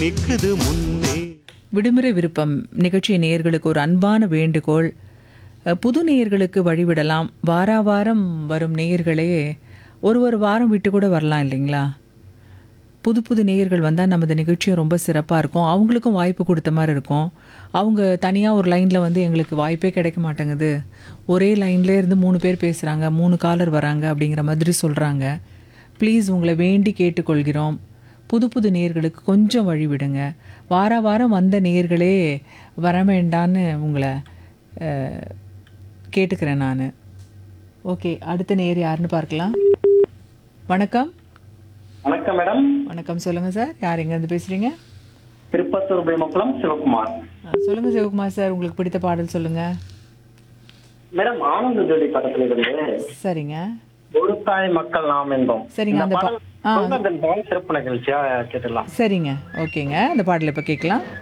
நிக்குது முன்னே விடுமுறை விருப்பம் நிகழ்ச்சி நேயர்களுக்கு ஒரு அன்பான வேண்டுகோள் அஹ், புது நேயர்களுக்கு வழிவிடலாம் வாரா வாரம் வரும் நேயர்களே ஒரு ஒரு வாரம் விட்டு கூட வரலாம் இல்லைங்களா புது புது நேயர்கள் வந்தால் நமது நிகழ்ச்சியும் ரொம்ப சிறப்பாக இருக்கும் அவங்களுக்கும் வாய்ப்பு கொடுத்த மாதிரி இருக்கும் அவங்க தனியாக ஒரு லைனில் வந்து எங்களுக்கு வாய்ப்பே கிடைக்க மாட்டேங்குது ஒரே லைன்லேயே இருந்து மூணு பேர் பேசுகிறாங்க மூணு காலர் வராங்க அப்படிங்கிற மாதிரி சொல்கிறாங்க ப்ளீஸ் உங்களை வேண்டி கேட்டுக்கொள்கிறோம் புது புது நேயர்களுக்கு கொஞ்சம் வழி விடுங்க வார வாரம் வந்த நேயர்களே வர வேண்டான்னு உங்களை அஹ், கேட்டுக்கிறேன் நான் ஓகே அடுத்த நேயர் யாருன்னு பார்க்கலாம் வணக்கம் வணக்கம் மேடம் வணக்கம் சொல்லுங்கள் சார் யார் எங்கேருந்து பேசுகிறீங்க திருப்பத்தூர் பிரேமகுளம் சிவகுமார் சொல்லுங்கள் சிவகுமார் சார் உங்களுக்கு பிடித்த பாடல் சொல்லுங்கள் மேடம் ஆனந்த ஜோடி படத்துல இருந்து சரிங்க ஒரு தாய் மக்கள் நாம் என்போம் சரிங்க, இந்த அந்த பா- பாடல் ஆ. சொந்தங்கள் பால் சிறப்பு நிகழ்ச்சியா கேட்டுடலாம் சரிங்க ஓகேங்க அந்த பாடல் இப்போ கேட்கலாம்